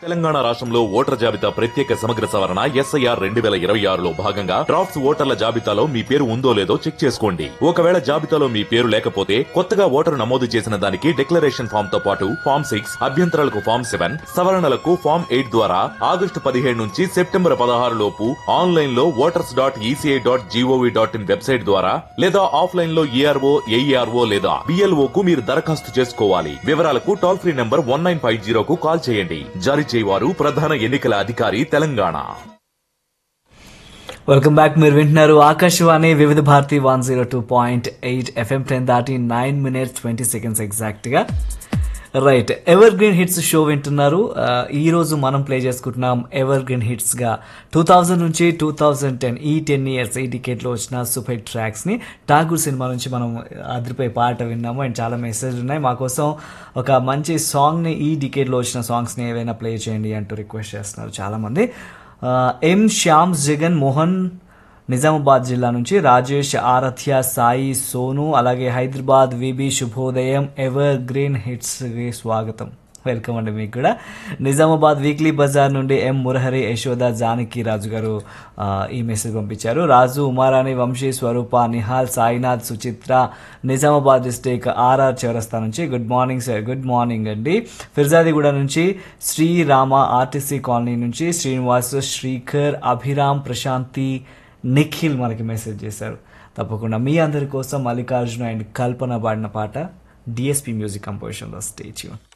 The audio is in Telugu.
తెలంగాణ రాష్ట్రంలో ఓటర్ జాబితా ప్రత్యేక సమగ్ర సవరణ ఎస్ఐఆర్ రెండు వేల ఇరవై ఆరులో భాగంగా డ్రాఫ్ట్స్ ఓటర్ల జాబితాలో మీ పేరు ఉందో లేదో చెక్ చేసుకోండి ఒకవేళ జాబితాలో మీ పేరు లేకపోతే కొత్తగా ఓటరు నమోదు చేసిన దానికి డిక్లరేషన్ ఫామ్ తో పాటు ఫామ్ సిక్స్ అభ్యంతరాలకు ఫామ్ సెవెన్ సవరణలకు ఫామ్ ఎయిట్ ద్వారా ఆగస్టు పదిహేడు నుంచి సెప్టెంబర్ పదహారు లోపు ఆన్లైన్ లో voters dot ECI dot GOV dot in website ద్వారా లేదా ఆఫ్లైన్ లో ఈఆర్ఓ ఏఈఆర్ఓ లేదా బిఎల్ఓ కు మీరు దరఖాస్తు చేసుకోవాలి వివరాలకు toll free number one nine five జీరోకు కాల్ చేయండి జారీ చేయవారు ప్రధాన ఎన్నికల అధికారి తెలంగాణ వెల్కమ్ బ్యాక్ మీరు వింటున్నారు Akashvani Vividh Bharati one zero two point eight FM ten దాటి నైన్ మినిట్స్ ట్వంటీ సెకండ్స్ ఎగ్జాక్ట్గా right evergreen hits show వింటున్నారు ఆ, ఈ రోజు మనం ప్లే చేసుకుంటున్నాం ఎవర్ గ్రీన్ హిట్స్గా టూ థౌజండ్ నుంచి టూ థౌజండ్ టెన్ ఈ టెన్ ఇయర్స్ ఈ టికెట్లో వచ్చిన సూపర్ హిట్ ట్రాక్స్ని ఠాగూర్ సినిమా నుంచి మనం అదిరిపోయి పాట విన్నాము అండ్ చాలా మెసేజ్ ఉన్నాయి మా కోసం ఒక మంచి సాంగ్ని ఈ డికేట్లో వచ్చిన సాంగ్స్ని ఏవైనా ప్లే చేయండి అంటూ రిక్వెస్ట్ చేస్తున్నారు చాలామంది ఆ, ఎం శ్యామ్ జగన్ మోహన్ నిజామాబాద్ జిల్లా నుంచి రాజేష్ ఆరాధ్య సాయి సోను అలాగే హైదరాబాద్ విబి శుభోదయం ఎవర్ గ్రీన్ హిట్స్కి స్వాగతం వెల్కమ్ అండి మీకు కూడా నిజామాబాద్ వీక్లీ బజార్ నుండి ఎం మురహరి యశోద జానకి రాజు గారు ఆ, ఈ మెసేజ్ పంపించారు రాజు ఉమారాణి వంశీ స్వరూప నిహాల్ సాయినాథ్ సుచిత్ర నిజామాబాద్ డిస్టిక్ ఆర్ఆర్ చౌరస్తా నుంచి good morning sir good morning అండి ఫిర్జాదిగూడ నుంచి శ్రీరామ ఆర్టీసీ కాలనీ నుంచి శ్రీనివాస్ శ్రీకర్ అభిరామ్ ప్రశాంతి నిఖిల్ మనకి మెసేజ్ చేశారు తప్పకుండా మీ అందరి కోసం మల్లికార్జున అండ్ కల్పన పాడిన పాట డిఎస్పి మ్యూజిక్ కంపోజిషన్లో స్టేచ్యూ